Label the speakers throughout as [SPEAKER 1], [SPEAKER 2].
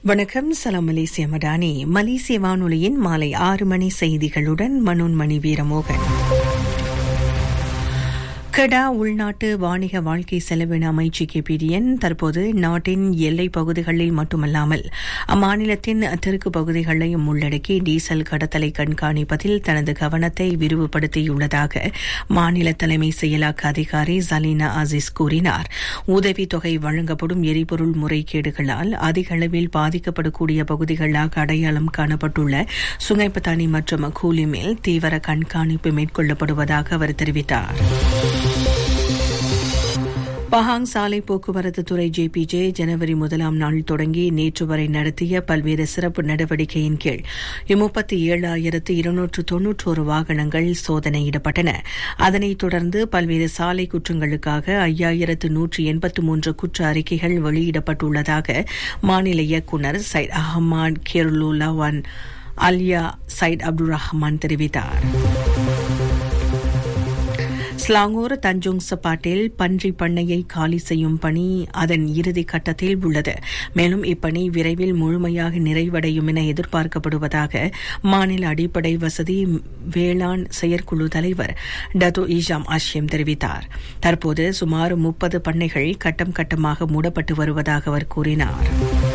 [SPEAKER 1] வணக்கம் சலாம் மலேசிய மடானி மலேசிய வானொலியின் மாலை ஆறு மணி செய்திகளுடன் மனோன்மணி வீரமோகன் கடா உள்நாட்டு வாணிக வாழ்க்கை செலவின அமைச்சு கேபிடிஎன் தற்போது நாட்டின் எல்லைப் பகுதிகளில் மட்டுமல்லாமல் அம்மாநிலத்தின் தெற்கு பகுதிகளையும் உள்ளடக்கி டீசல் கடத்தலை கண்காணிப்பதில் தனது கவனத்தை விரிவுபடுத்தியுள்ளதாக மாநில தலைமை செயலாக்க அதிகாரி ஜலீனா அசிஸ் கூறினார் உதவித்தொகை வழங்கப்படும் எரிபொருள் முறைகேடுகளால் அதிக அளவில் பாதிக்கப்படக்கூடிய பகுதிகளாக அடையாளம் காணப்பட்டுள்ள சுங்கைப்பத்தானி மற்றும் கூலிமேல் தீவிர கண்காணிப்பு மேற்கொள்ளப்படுவதாக அவர் தெரிவித்தார் பஹாங் சாலை போக்குவரத்து துறை ஜேபிஜே ஜனவரி முதலாம் நாள் தொடங்கி நேற்று வரை நடத்திய பல்வேறு சிறப்பு நடவடிக்கையின் கீழ் முப்பத்தி ஏழாயிரத்து இருநூற்று தொன்னூற்றோரு வாகனங்கள் சோதனையிடப்பட்டன அதனைத் தொடர்ந்து பல்வேறு சாலை குற்றங்களுக்காக ஐயாயிரத்து நூற்று எண்பத்து மூன்று குற்ற அறிக்கைகள் வெளியிடப்பட்டுள்ளதாக மாநில இயக்குநர் சைட் அஹமத் கேர்லுலாவான் அல்யா சைட் அப்துல் ரஹ்மான் தெரிவித்தார் ஸ்லாங்கூர் தஞ்சோங் சப்பாட்டில் பன்றி பண்ணையை காலி செய்யும் பணி அதன் இறுதி கட்டத்தில் உள்ளது மேலும் இப்பணி விரைவில் முழுமையாக நிறைவடையும் என எதிர்பார்க்கப்படுவதாக மாநில அடிப்படை வசதி வேளாண் செயற்குழு தலைவர் டதோ ஈஷாம் ஆஷ்யம் தெரிவித்தார் தற்போது சுமார் முப்பது பண்ணைகள் கட்டம் கட்டமாக மூடப்பட்டு வருவதாக அவர் கூறினார்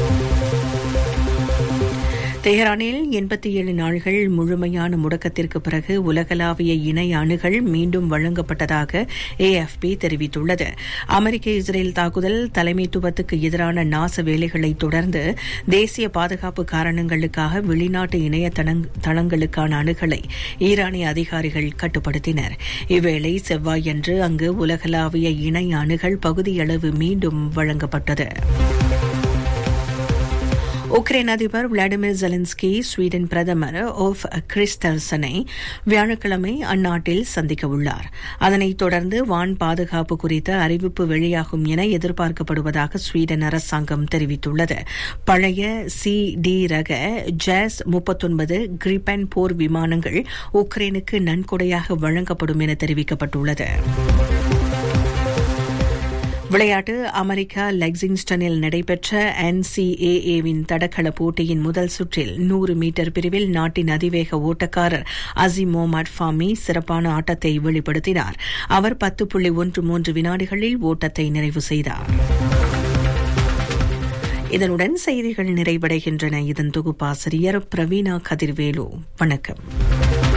[SPEAKER 1] தெஹரானில் எண்பத்தி ஏழு நாள்கள் முழுமையான முடக்கத்திற்கு பிறகு உலகளாவிய இணை அணுகள் மீண்டும் வழங்கப்பட்டதாக ஏஎஃப்பி தெரிவித்துள்ளது அமெரிக்க இஸ்ரேல் தாக்குதல் தலைமைத்துவத்துக்கு எதிரான நாச வேலைகளை தொடர்ந்து தேசிய பாதுகாப்பு காரணங்களுக்காக வெளிநாட்டு இணைய தளங்களுக்கான அணுகலை ஈரானிய அதிகாரிகள் கட்டுப்படுத்தினர் இவ்வேளை செவ்வாயன்று அங்கு உலகளாவிய இணை அணுகள் பகுதியளவு மீண்டும் வழங்கப்பட்டது உக்ரைன் அதிபர் விளாடிமிர் ஜெலன்ஸ்கி ஸ்வீடன் பிரதமர் ஓஃப் கிறிஸ்டல்சனை வியாழக்கிழமை அந்நாட்டில் சந்திக்க உள்ளார் அதனைத் தொடர்ந்து வான் பாதுகாப்பு குறித்த அறிவிப்பு வெளியாகும் என எதிர்பார்க்கப்படுவதாக ஸ்வீடன் அரசாங்கம் தெரிவித்துள்ளது பழைய சி டி ரக ஜாஸ் முப்பத்தொன்பது கிரிபன் போர் விமானங்கள் உக்ரைனுக்கு நன்கொடையாக வழங்கப்படும் என தெரிவிக்கப்பட்டுள்ளது விளையாட்டு அமெரிக்கா லெக்ஸிங்ஸ்டனில் நடைபெற்ற என்சிஏஏவின் தடகள போட்டியின் முதல் சுற்றில் நூறு மீட்டர் பிரிவில் நாட்டின் அதிவேக ஓட்டக்காரர் அசிம் மொஹமட் ஃபாமி சிறப்பான ஆட்டத்தை வெளிப்படுத்தினார் அவர் பத்து புள்ளி ஒன்று மூன்று வினாடிகளில் ஓட்டத்தை நிறைவு செய்தார் இதனுடன் செய்திகள் நிறைவடைகின்றன இதன் தொகுப்பாசிரியர் பிரவீணா கதிர்வேலு வணக்கம்